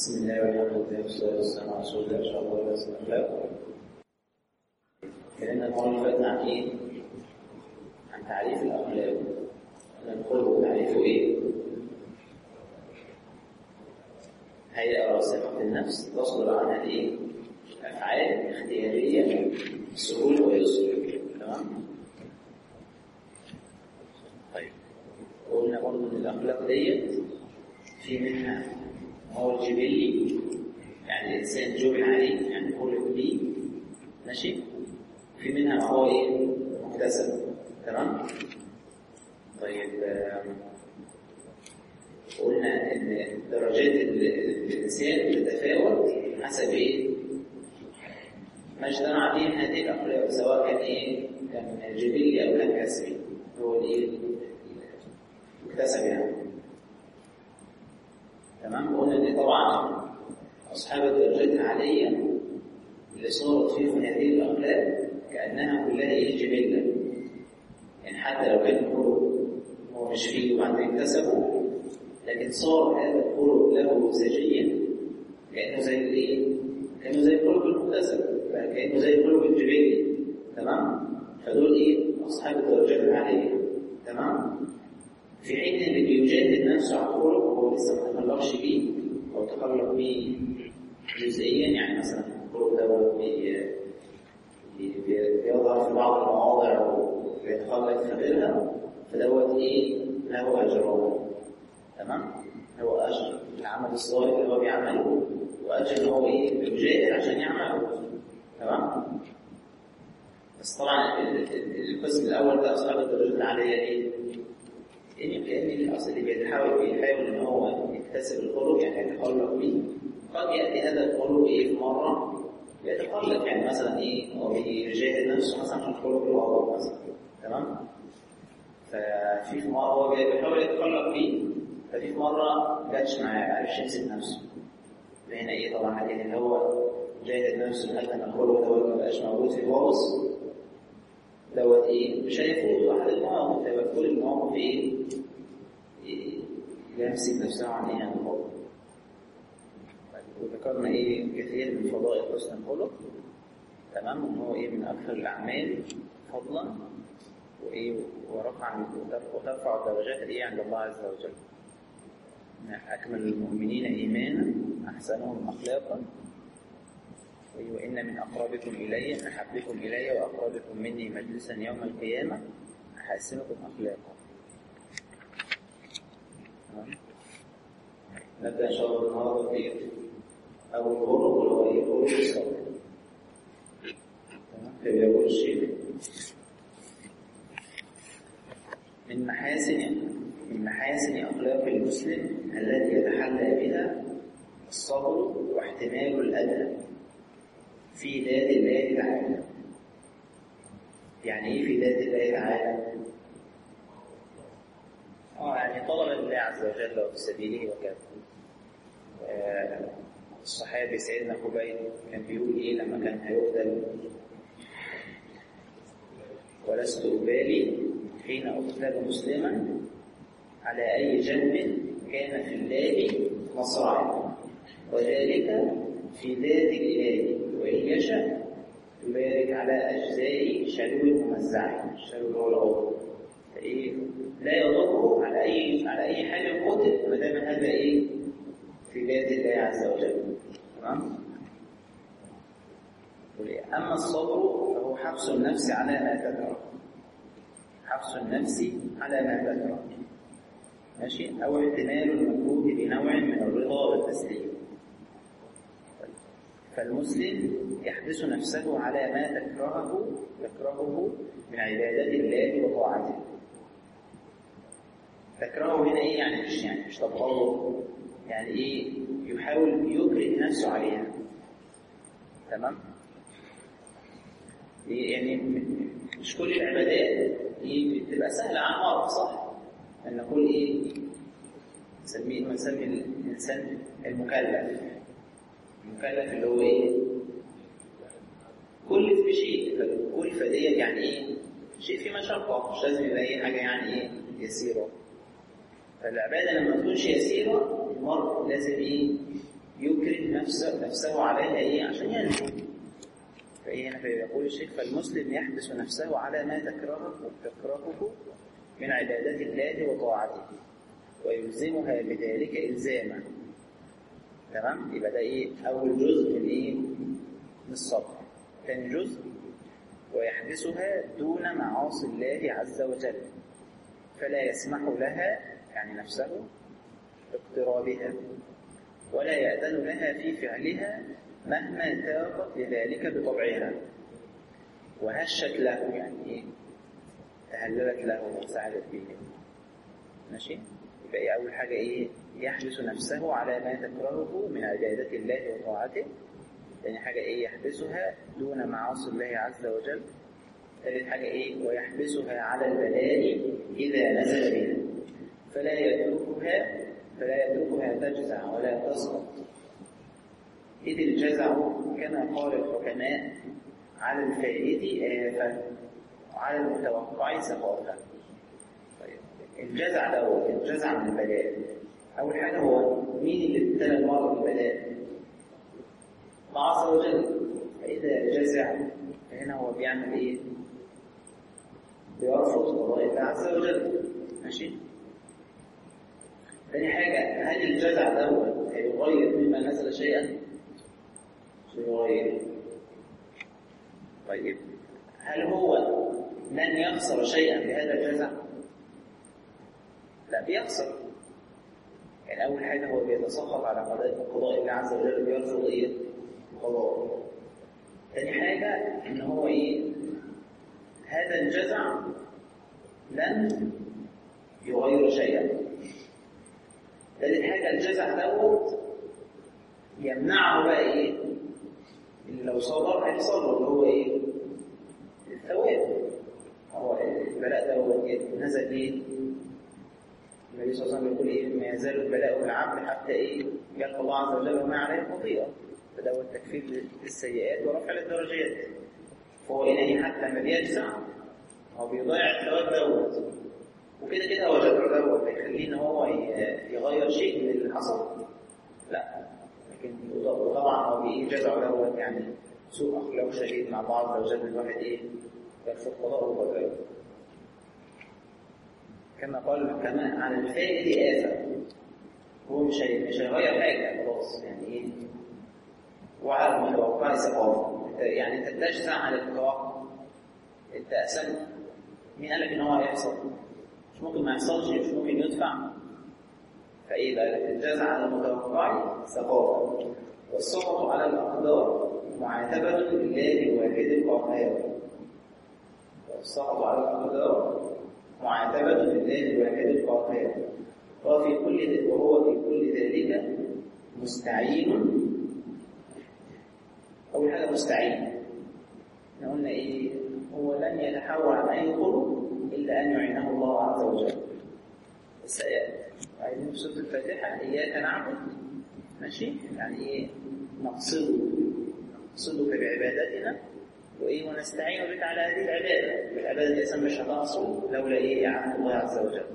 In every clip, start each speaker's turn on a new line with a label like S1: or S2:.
S1: بسم الله والحمد لله والصلاة والسلام على رسول الله إن شاء الله وسلم الله اتكلمنا المرة اللي فاتت عن إيه؟ عن تعريف الأخلاق الخلق تعريفه إيه؟ هيئة راسخة في النفس تصدر عنها إيه؟ أفعال اختيارية سهولة ويسر تمام؟ طيب قلنا برضه إن الأخلاق ديت في منها ما هو الجبلي يعني الإنسان جبل عليه يعني خلق بيه ماشي في منها ما هو إيه مكتسب تمام طيب قلنا إن درجات الإنسان تتفاوت حسب إيه ما اجتمع به هذه الأخلاق سواء كان إيه كان جبلي أو كان كسبي هو الإيه مكتسب يعني تمام قلنا ان طبعا اصحاب الدرجات العاليه اللي صارت فيهم هذه الاخلاق كانها كلها ايه جبله يعني حتى لو كان الخلق هو مش فيه وبعدين اكتسبه لكن صار هذا الخلق له زجيا كانه زي الايه؟ كانه زي الخلق المكتسب كانه زي الخلق الجبلي تمام؟ فدول ايه؟ اصحاب الدرجات العاليه تمام؟ في حين ان اللي بيجاهد نفسه على الخلق وهو لسه ما تخلقش بيه او تخلق بيه جزئيا يعني مثلا الخلق دوت بيظهر في بعض المواضع وبيتخلق في غيرها فدوت ايه له اجران تمام هو اجر العمل الصالح اللي هو بيعمله واجر ان هو ايه بيجاهد عشان يعمله تمام بس طبعا القسم الاول ده اصحاب الدرجات العاليه ايه ان كان الاصل اللي بيحاول بيحاول ان هو يكتسب الخلق يعني يتخلق به قد ياتي هذا الخلق ايه في مره يتخلق يعني مثلا ايه هو بيجاهد نفسه مثلا عشان الخلق الغضب مثلا تمام ففي في مره هو بيحاول يتخلق بيه ففي في مره جاتش معاه ما عرفش يمسك نفسه فهنا ايه طبعا لكن اللي هو جاهد نفسه لحد ما الخلق دوت ما بقاش موجود في خالص دوت ايه مش هيفوت احد المواقف هيبقى في كل المواقف ايه يمسك نفسه عن ايه عن الخلق وذكرنا ايه كثير من فضائل حسن الخلق تمام ان هو ايه من اكثر الاعمال فضلا وايه ورفعا وترفع الدرجات الايه عند الله عز وجل اكمل المؤمنين ايمانا احسنهم اخلاقا وإن من أقربكم إلي أحبكم إلي وأقربكم مني مجلسا يوم القيامة أحسنكم أخلاقا نبدأ إن شاء الله النهارده في أول خلق اللي هو إيه خلق الصبر فبيقول الشيخ من محاسن من محاسن أخلاق المسلم التي يتحلى بها الصبر واحتمال الأذى في ذات الله تعالى يعني ايه في ذات الله تعالى اه يعني طلب الله عز وجل وفي سبيله وكذا آه الصحابي سيدنا خبيب كان بيقول ايه لما كان هيقتل ولست أبالي حين أقتل مسلما على أي جنب كان في الله مصرعي وذلك في ذات الإله وإن يشاء يبارك على أجزاء شلو ممزع الشلو اللي هو العضو فإيه لا يضره على أي على أي حاجة قتل ما دام هذا إيه في ذات الله عز وجل تمام أما الصبر فهو حبس النفس على ما تكره حبس النفس على ما تكره ماشي أو احتمال المكروه بنوع من الرضا والتسليم فالمسلم يحبس نفسه على ما تكرهه يكرهه من عبادة الله وطاعته تكرهه هنا ايه يعني مش يعني مش تبغضه يعني ايه يحاول يكره نفسه عليها تمام يعني مش كل العبادات ايه بتبقى سهلة عن مرة صح ان نقول ايه نسميه نسمي الانسان المكلف المكلف اللي هو ايه كلف بشيء كلفة ديت يعني ايه شيء فيه مشقة مش لازم يبقى ايه حاجة يعني ايه يسيرة فالعبادة لما تكونش يسيرة المرء لازم ايه يكره نفسه عليها إيه عشان ينجو فإيه هنا فيقول الشيخ فالمسلم يحبس نفسه على ما تكرهه تكرهه من عبادة الله وطاعته ويلزمها بذلك إلزاما تمام يبقى ده إيه أول جزء من إيه من الصبر ثاني جزء ويحبسها دون معاصي الله عز وجل فلا يسمح لها يعني نفسه اقترابها ولا يأذن لها في فعلها مهما تاقت لذلك بطبعها وهشت له يعني ايه تهللت له وسعدت به ماشي يبقى إيه اول حاجه ايه يحبس نفسه على ما تكرهه من عباده الله وطاعته ثاني حاجه ايه يحبسها دون معاصي الله عز وجل ثالث حاجه ايه ويحبسها على البلاء اذا نزل بها فلا يتركها فلا يتركها تجزع ولا تسقط إذ الجزع كما قال الحكماء على الفائد آفة وعلى المتوقع سقافة طيب الجزع ده الجزع من البلاء أول حاجة هو مين اللي ابتلى المرض بالبلاء؟ الله عز وجل فإذا جزع فهنا هو بيعمل إيه؟ بيرفض قضاء الله عز وجل ماشي؟ ثاني حاجة هل الجزع دوت هيغير مما نزل شيئا؟ يغير طيب هل هو لن يخسر شيئا بهذا الجزع؟ لا بيخسر يعني أول حاجة هو بيتسخط على قضاء قضاء الله عز وجل بيرفض إيه؟ قضاء ثاني حاجة إن هو إيه؟ هذا الجزع لن يغير شيئا ثالث حاجة الجزع دوت يمنعه بقى إيه؟ اللي لو صبر هيحصل له اللي هو إيه؟ الثواب هو البلاء ده هو نزل إيه؟ النبي صلى الله عليه وسلم يقول إيه؟ ما يزال البلاء بالعبد حتى إيه؟ يلقى الله عز وجل وما عليه خطيئة فده هو التكفير للسيئات ورفع للدرجات فهو هنا حتى لما بيجزع هو بيضيع الثواب دوت وكده كده هو جدع دوت هيخليه ان هو يغير شيء من اللي حصل لا لكن طبعا هو بايه جدع دوت يعني سوء اخلاق شديد مع بعض عز وجل الواحد ايه يرفض قضاءه وقدره كما قال الحكماء على الفائد آفة هو مش مش هيغير حاجة خلاص يعني ايه وعلى المتوقع ثقافة يعني انت بتجزع على التوقع انت اسلم مين قال لك ان هو هيحصل؟ مش ممكن ما يحصلش مش ممكن يدفع فايه ده الجزع على المتوقع ثقافة والسقط على الأقدار معاتبة لله الواحد القهار والسقط على الأقدار معاتبة لله الواحد القهار وفي كل وهو في كل ذلك مستعين أول حاجة مستعين احنا قلنا إيه هو لن يتحول عن أي طرق إلا أن يعينه الله عز وجل السيئات عايزين في سورة الفاتحة إياك نعبد ماشي يعني إيه نقصده نقصدك بعبادتنا وإيه ونستعين بك على هذه العبادة العبادة دي أصلا مش هتحصل لولا إيه إعانة الله عز وجل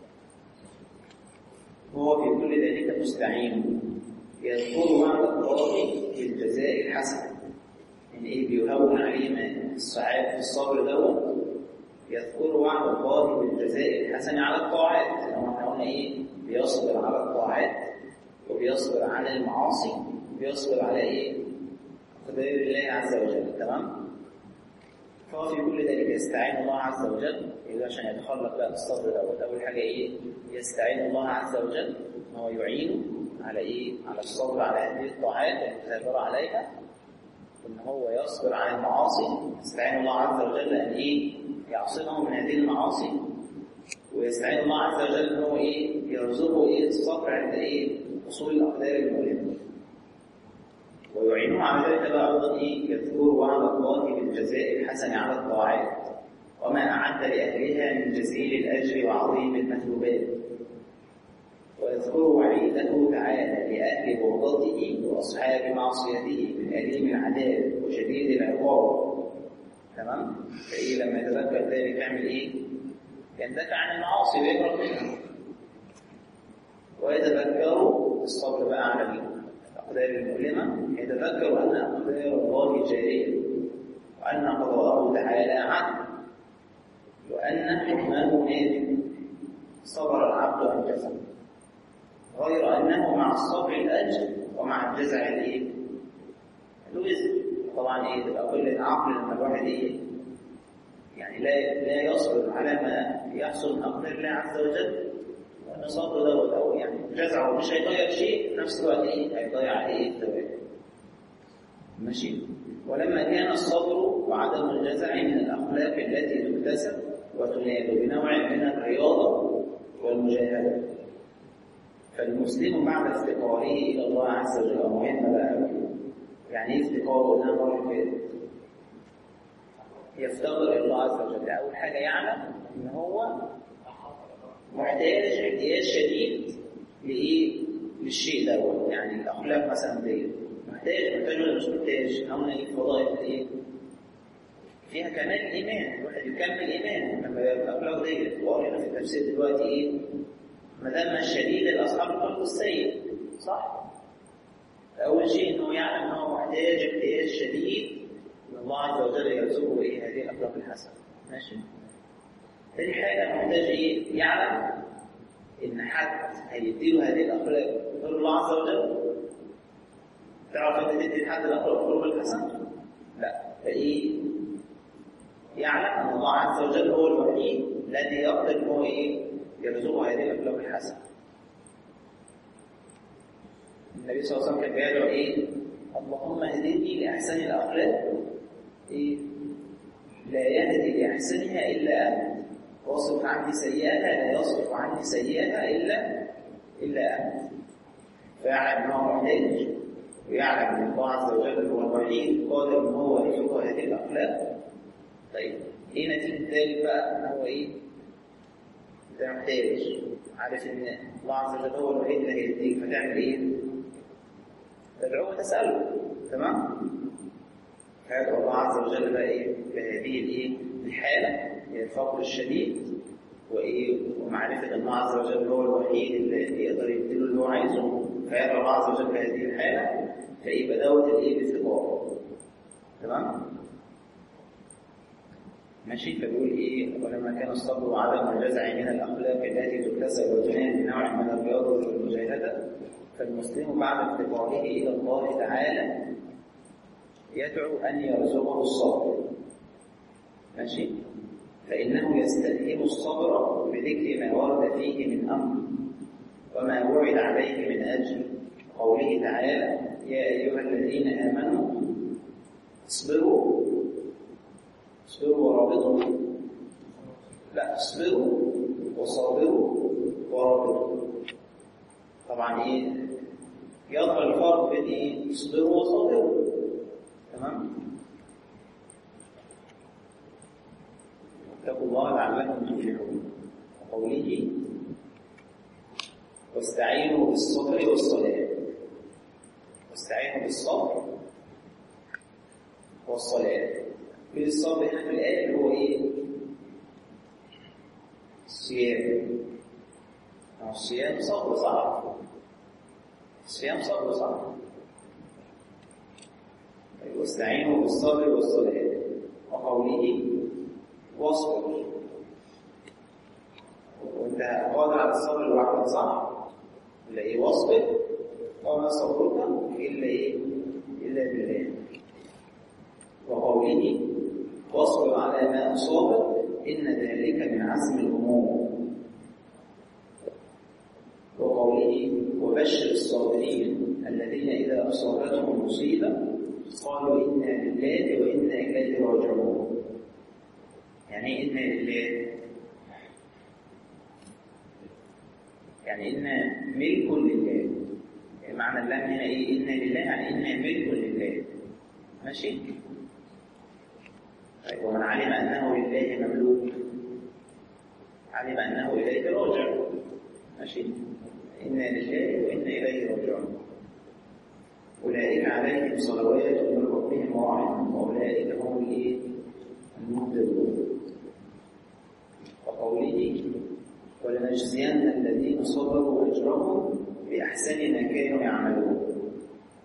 S1: وهو في كل ذلك مستعين يذكر معنى الله بالجزاء الحسن ان ايه بيهون عليه ما السعاد في الصبر دوت يذكر وعد الله بالجزاء الحسن على الطاعات لو احنا قلنا ايه بيصبر على الطاعات وبيصبر على المعاصي وبيصبر على ايه قدر الله عز وجل تمام فهو في كل ذلك يستعين الله عز وجل إذا عشان يتخلق بقى بالصبر دوت أول حاجة إيه؟ يستعين الله عز وجل إن هو يعينه على إيه؟ على الصبر على هذه الطاعات المثابرة عليها وإن هو يصبر على المعاصي يستعين الله عز وجل أن إيه؟ يعصمه من هذه المعاصي ويستعين الله عز وجل أن هو إيه؟ يرزقه إيه؟ الصبر عند إيه؟ وصول الأقدار المؤلمة ويعينه على ذلك بقى أيضا إيه؟ يذكر وعد الله بالجزاء الحسن على الطاعات وما أعد لأهلها من جزيل الأجر وعظيم المثوبات ويذكر وعيده تعالى لأهل بغضته وأصحاب معصيته من أليم العذاب وشديد العقاب تمام؟ فإيه لما يتذكر ذلك يعمل إيه؟ يندفع عن المعاصي ويكره منها ويتذكر الصبر بقى على الأقدار المؤلمة يتذكر أن أقدار الله جارية وأن قضاءه تعالى عدل وأن حكمه نادم صبر العبد أنجزه غير أنه مع الصبر الأجر ومع الجزع الإيه؟ الوزن طبعا إيه تبقى كل عقل لما الواحد إيه يعني لا لا يصبر على ما يحصل من أقدار الله عز وجل وأن صبره دوت أو يعني جزعه مش هيغير شيء في نفس الوقت إيه هيضيع عليه الثواب ماشي ولما كان الصبر وعدم الجزع من الأخلاق التي تكتسب وتنال بنوع من الرياضة والمجاهدة فالمسلم بعد افتقاره إلى الله عز وجل مهم بقى يعني ايه افتقاره ده مرة فاتت يفتقر إلى الله عز وجل أول حاجة يعلم إن هو محتاج احتياج شديد لإيه؟ للشيء دوت يعني الأخلاق مثلا ديت محتاج محتاج ولا مش محتاج؟ قلنا إيه فضائل إيه؟ فيها كمال الايمان الواحد يكمل ايمان لما يبقى الاخلاق ديت وقرينا في التفسير دلوقتي ايه مذمه شديده لاصحاب الخلق السيء صح اول شيء انه يعلم ان هو محتاج احتياج شديد ان الله عز وجل يرزقه ايه هذه الاخلاق الحسنه ماشي تاني حاجه محتاج ايه يعلم ان حد هيديله هذه الاخلاق غير الله عز وجل تعرف انت تدي لحد الاخلاق الحسنه لا فايه يعلم ان الله عز وجل هو الوحيد الذي يقدر ان هو ايه يرزقه هذه الاخلاق الحسنه. النبي صلى الله عليه وسلم كان بيدعو ايه؟ اللهم اهدني لاحسن الاخلاق ايه؟ لا يهدي لاحسنها الا انت واصرف عني سيئتها لا يصرف عني سيئتها الا الا انت. فيعلم ان هو محتاج ويعلم ان الله عز وجل هو الوحيد قادر ان هو يرزقه هذه الاخلاق طيب ايه نتيجه ذلك بقى ان هو ايه انت محتاج عارف ان الله عز وجل هو الوحيد اللي هيديك فتعمل ايه تدعوه وتساله تمام فيدعو الله عز وجل بقى ايه بهذه الايه الحاله هي الفقر الشديد وايه ومعرفه ان الله عز وجل هو الوحيد اللي يقدر يديله اللي هو عايزه فيدعو الله عز وجل بهذه الحاله فيبقى دوت الايه الافتقار تمام ماشي فبيقول ايه ولما كان الصبر وعدم الجزع من الاخلاق التي تكتسب وتنال بنوع من الرياضه والمجاهده فالمسلم بعد افتقاره الى الله تعالى يدعو ان يرزقه الصبر ماشي فانه يستلهم الصبر بذكر ما ورد فيه من امر وما وعد عليه من اجر قوله تعالى يا ايها الذين امنوا اصبروا اصبروا ورابطوا لا اصبروا وصابروا ورابطوا طبعا ايه يظهر الفرق بين ايه اصبروا وصابروا تمام اتقوا الله لعلكم تفلحون وقوله واستعينوا بالصبر والصلاه واستعينوا بالصبر والصلاه في الصبر هنا في الآية اللي هو إيه؟ الصيام الصيام صبر صح الصيام صبر صح واستعينوا بالصبر والصلاة وقوله واصبر وانت قادر على الصبر لوحدك صح ولا ايه واصبر وما صبرك الا ايه الا بالله وقوله واصبر على ما أصابك إن ذلك من عزم الأمور وقوله وبشر الصابرين الذين إذا أصابتهم مصيبة قالوا إنا لله وإنا إليه راجعون يعني إنا لله يعني إنا ملك لله يعني معنى اللام هنا إيه إنا لله يعني إنا ملك لله ماشي ومن علم أنه لله مملوك علم أنه إليه راجع ماشي إنا لله وإنا إليه راجعون أولئك عليهم صلوات من ربهم ورحمة وأولئك هم الإيه؟ المهتدون وقوله ولنجزين الذين صبروا أجرهم بأحسن ما كانوا يعملون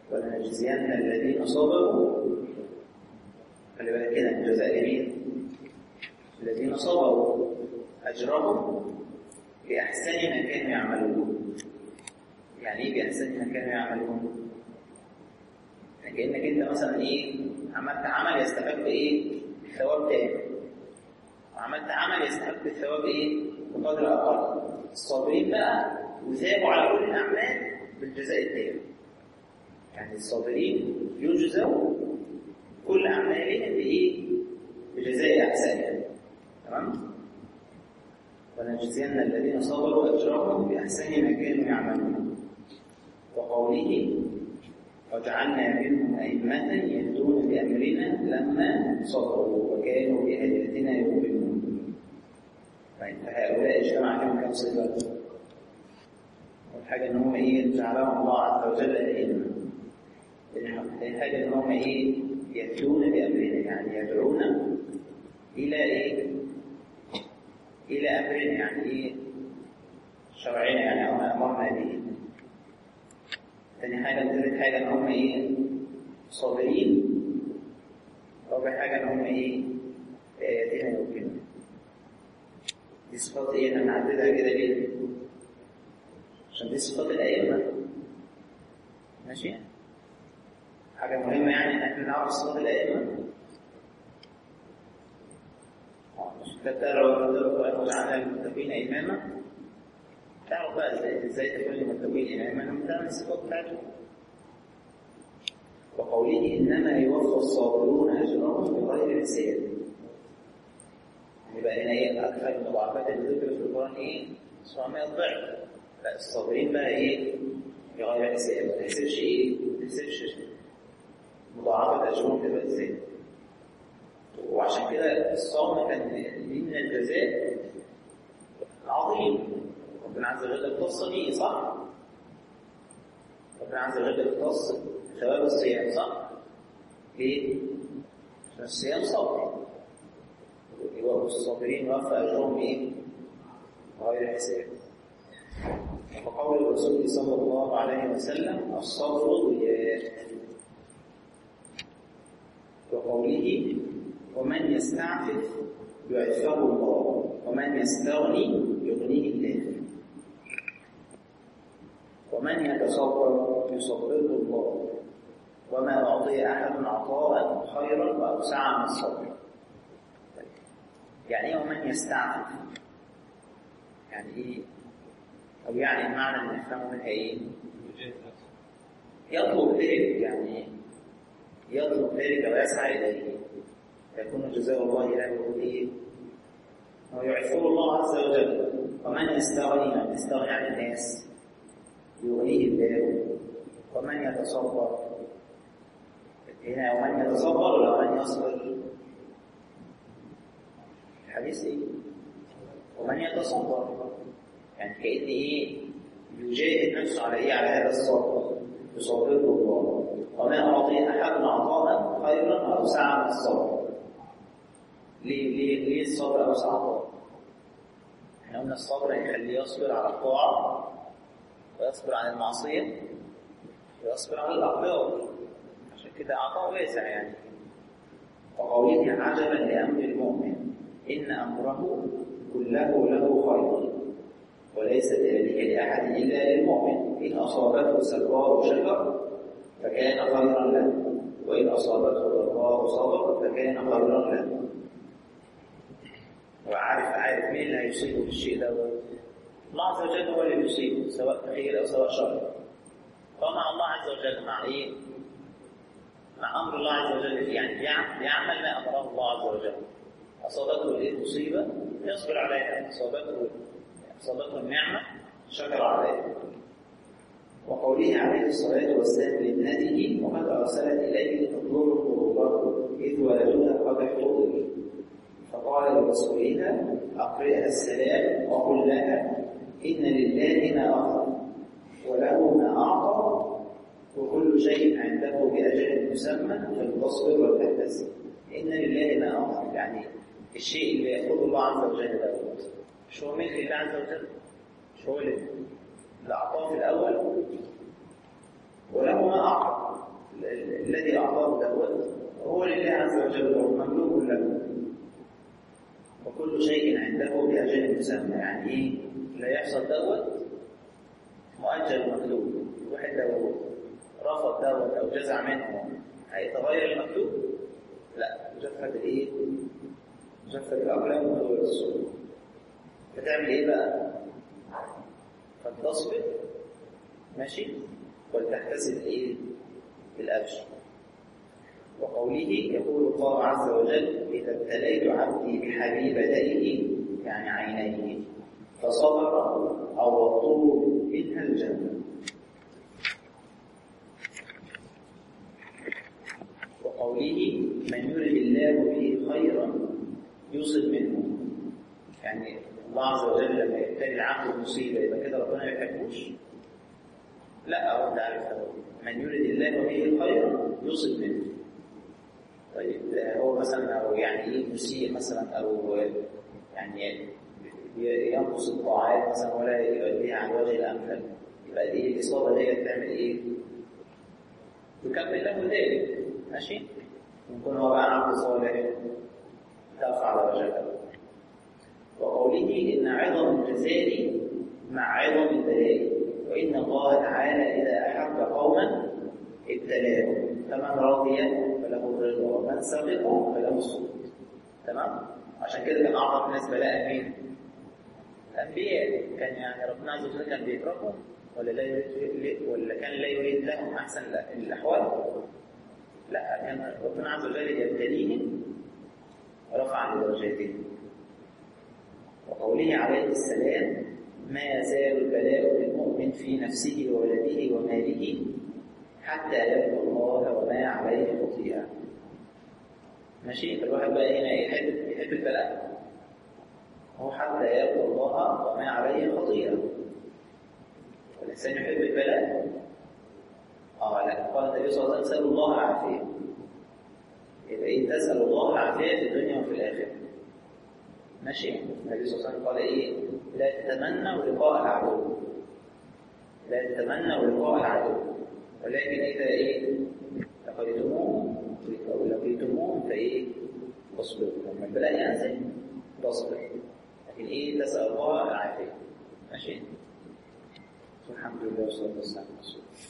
S1: ولنجزين الذين صبروا خلي بالك كده الجزاء لمين؟ الذين صبروا أجرهم بأحسن ما كانوا يعملون يعني إيه بأحسن ما كانوا يعملون؟ يعني كأنك أنت مثلا إيه عملت عمل يستحق إيه؟ ثواب تام وعملت عمل يستحق الثواب إيه؟ بقدر أقل الصابرين بقى يثابوا على كل الأعمال بالجزاء التام يعني الصابرين يجزوا كل أعمالهم بإيه؟ بجزاء أحسنها تمام؟ ولنجزين الذين صبروا أجرهم بأحسن ما كانوا يعملون وقوله وجعلنا منهم أئمة يهدون بأمرنا لما صبروا وكانوا بآياتنا يؤمنون طيب فهؤلاء اجتمع فيهم كم صفة؟ أول حاجة إن هم إيه جعلهم الله عز وجل أئمة تاني حاجة إن هم إيه يأتون بأمرنا يعني يدعون إلى إيه؟ إلى أمرنا يعني إيه؟ شرعنا يعني أو ما أمرنا به. تاني حاجة تالت حاجة إن هم إيه؟ صابرين. رابع حاجة إن هم إيه؟ بآياتنا يوقنون. دي صفات إيه؟ أنا هنعددها كده ليه؟ عشان دي صفات الأئمة. ماشي؟ حاجة مهمة يعني إن إحنا نعرف صفات الأئمة. تتبع القرآن وجعلنا للمتقين إماما تعرف بقى ازاي ازاي تكون للمتقين إماما من من الصفات بتاعتهم وقوله إنما يوفى الصابرون أجرهم بغير حساب يبقى هنا ايه أكثر المضاعفات اللي ذكرت في القرآن إيه؟ 700 ضعف لا الصابرين بقى إيه؟ بغير حساب ما تحسبش إيه؟ ما تحسبش مضاعفة أجرهم تبقى إزاي وعشان كده الصوم كان ليه من الجزاء عظيم ربنا عز وجل اختص به صح؟ ربنا عز وجل اختص ثواب الصيام صح؟ ليه؟ عشان الصيام صبر يوفى الصابرين يوفى اجرهم بايه؟ غير حساب وقول الرسول صلى الله عليه وسلم الصبر ضياء وقوله ومن يستعفف يعفه الله ومن يستغني يغنيه الله ومن يتصبر يصبره الله وما أعطي أحد عطاء خيرا وأوسع من الصبر يعني ايه ومن يستعفف يعني ايه او يعني المعنى اللي نفهمه منها ايه يطلب ذلك يعني يطلب ذلك ويسعى اليه فيكون جزاء الله له ايه هو يعفه الله عز وجل ومن يستغني من يستغني عن الناس يغنيه الله ومن يتصبر هنا ومن يتصبر ولا من يصبر الحديث ايه ومن يتصبر يعني كأن ايه يجاهد نفسه على ايه على هذا الصبر يصبره الله وما أعطي أحد عطاء خيرا أوسع من الصبر ليه ليه ليه الصبر أوسع عطاء؟ احنا قلنا الصبر يخليه يصبر على الطاعة ويصبر عن المعصية ويصبر على الأقدار عشان كده عطاء واسع يعني وقوله عجبا لأمر المؤمن إن أمره كله له خير وليس ذلك لأحد إلا للمؤمن إن أصابته سراء شكر فكان خيرا له وإن أصابته ضراء صبر فكان خيرا له وعارف عارف مين اللي هيصيبه في الشيء ده الله عز وجل هو اللي يصيبه سواء خير أو سواء شر فمع الله عز وجل مع إيه؟ مع أمر الله عز وجل يعني يعمل ما أمره الله عز وجل أصابته المصيبة يصبر عليها أصابته أصابته النعمة شكر عليها وقوله عليه الصلاة والسلام لابنته وقد أرسلت إليه تطلب قلوبه إذ ولدها قد احتضر فقال لرسولها أقرئها السلام وقل لها إن لله ما أخذ وله ما أعطى وكل شيء عنده بأجل مسمى فلتصبر وتحتسب إن لله ما أعطى يعني الشيء اللي يأخذه الله عز وجل دوت مش هو ملك الله عز وجل مش هو اللي أعطاه في الأول وله ما أعطى الذي أعطاه دوت هو لله عز وجل وهو مملوك له وكل شيء عنده بأجل مسمى يعني إيه لا يحصل دوت مؤجل مكتوب واحد لو رفض دوت أو جزع منه هيتغير المكتوب لا جفت الايه جفت الاقلام وطول الصوت فتعمل ايه بقى فتصبر ماشي ولتحتسب الايه الاجر وقوله يقول الله عز وجل اذا ابتليت عبدي بحبيبتيه يعني عينيه فصبر او الطول منها الجنه وقوله من يرد الله به خيرا يصب منه يعني الله عز وجل لما يبتلي العبد بمصيبه يبقى كده ربنا ما يحبوش لا هو انت عارف من يرد الله به خيرا يصب منه طيب هو مثلا او يعني ايه مسيء مثلا او يعني ينقص الطاعات مثلا ولا يؤديها على الوجه الامثل يبقى دي الاصابه دي تعمل ايه؟ تكمل له ذلك ماشي يكون هو بقى عبد صالح تقف على وجهه وقوله ان عظم الجزاء مع عظم البلاء وان الله تعالى اذا احب قوما ابتلاهم فمن رضي فله الرضا ومن سخط فله السخط تمام عشان كده كان اعظم الناس بلاء مين الانبياء كان يعني ربنا عز وجل كان بيكرههم ولا لا يريد ولا كان لا يريد لهم احسن الاحوال لا كان ربنا عز وجل يبتليهم ورفع درجاتهم وقوله عليه السلام ما يزال البلاء بالمؤمن في نفسه وولده وماله حتى يلقى الله وما عليه خطيئة ماشي فالواحد بقى هنا يحب يحب البلاء هو حتى يلقى الله وما عليه خطيئة والإنسان يحب البلاء اه لا قال النبي صلى الله عليه وسلم سأل الله العافية يبقى ايه تسأل الله العافية في الدنيا وفي الآخرة ماشي النبي صلى الله عليه وسلم قال ايه لا تتمنوا لقاء العدو لا تتمنوا لقاء العدو ولكن إذا ايه لقيتموهم أو لقيتموهم فايه تصبروا لما البلاء ينزل تصبر لكن ايه تسأل الله العافية ماشي الحمد لله والصلاة والسلام على رسول الله